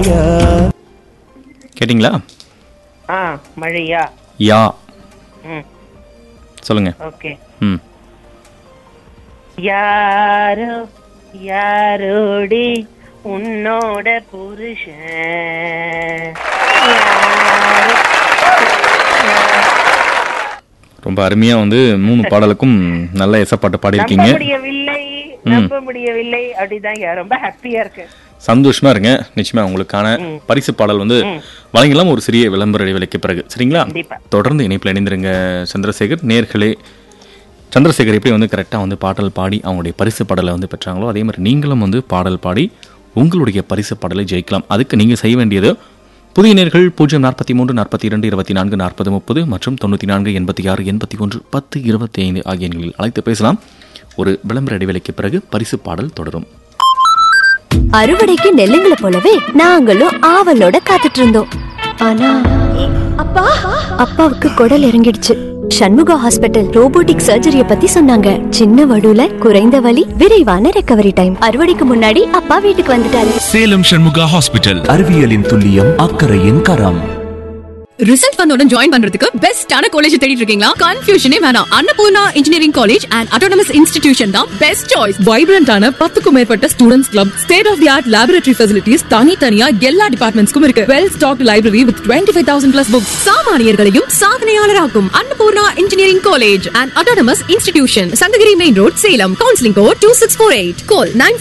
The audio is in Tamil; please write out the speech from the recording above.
மழையா கேட்டிங்களா ஆ மழையா யா ம் சொல்லுங்க ஓகே ம் யாரோ யாரோடி உன்னோட புருஷன் யாரோ ரொம்ப அருமையா வந்து மூணு பாடலுக்கும் நல்ல எசப்பாட்டு நம்ப பாடியிருக்கீங்க முடியவில்லை நம்ப முடியவில்லை அப்படிதான் யா- ரொம்ப ஹாப்பியா இருக்கு சந்தோஷமா இருங்க நிச்சயமா உங்களுக்கான பரிசு பாடல் வந்து வழங்கலாம் ஒரு சிறிய விளம்பர இடைவெளிக்கு பிறகு சரிங்களா கண்டிப்பா. தொடர்ந்து இணைப்பில் இணைந்திருங்க சந்திரசேகர் நேர்களே சந்திரசேகர் எப்படி வந்து கரெக்டாக வந்து பாடல் பாடி அவங்களுடைய பரிசு பாடலை வந்து பெற்றாங்களோ அதே மாதிரி நீங்களும் வந்து பாடல் பாடி உங்களுடைய பரிசு பாடலை ஜெயிக்கலாம் அதுக்கு நீங்கள் செய்ய வேண்டியது புதிய நேர்கள் பூஜ்ஜியம் நாற்பத்தி மூன்று நாற்பத்தி இரண்டு இருபத்தி நான்கு நாற்பது முப்பது மற்றும் தொண்ணூற்றி நான்கு எண்பத்தி ஆறு எண்பத்தி ஒன்று பத்து இருபத்தி ஐந்து ஆகிய எண்களில் அழைத்து பேசலாம் ஒரு விளம்பர இடைவெளிக்கு பிறகு பரிசு பாடல் தொடரும் அறுவடைக்கு நெல்லுங்களை போலவே நாங்களும் ஆவலோட காத்துட்டு இருந்தோம் ஆனா அப்பா அப்பாவுக்கு குடல் இறங்கிடுச்சு சண்முகா ஹாஸ்பிட்டல் ரோபோட்டிக் சர்ஜரிய பத்தி சொன்னாங்க சின்ன வடுல குறைந்த வலி விரைவான ரெக்கவரி டைம் அறுவடைக்கு முன்னாடி அப்பா வீட்டுக்கு வந்துட்டாரு சேலம் சண்முகா ஹாஸ்பிட்டல் அறிவியலின் துல்லியம் அக்கறையின் கரம் ரிசல்ட் வந்தவுடன் ஜாயின் பண்றதுக்கு பெஸ்டான காலேஜ் தேடிட்டு இருக்கீங்களா கன்ஃபியூஷனே வேணாம் Annapoorna engineering college and autonomous institution தான் பெஸ்ட் சாய்ஸ் வைப்ரண்டான பத்துக்கும் மேற்பட்ட students club state of the art laboratory facilities தனித்தனியா எல்லா டிபார்ட்மெண்ட்ஸ்க்கும் இருக்கு well stock library with twenty five thousand plus books சாமானியர்களையும் சாதனையாளராக்கும் Annapoorna engineering college and autonomous institution Sankagiri main road Salem counselling code two six four eight கால் நைன்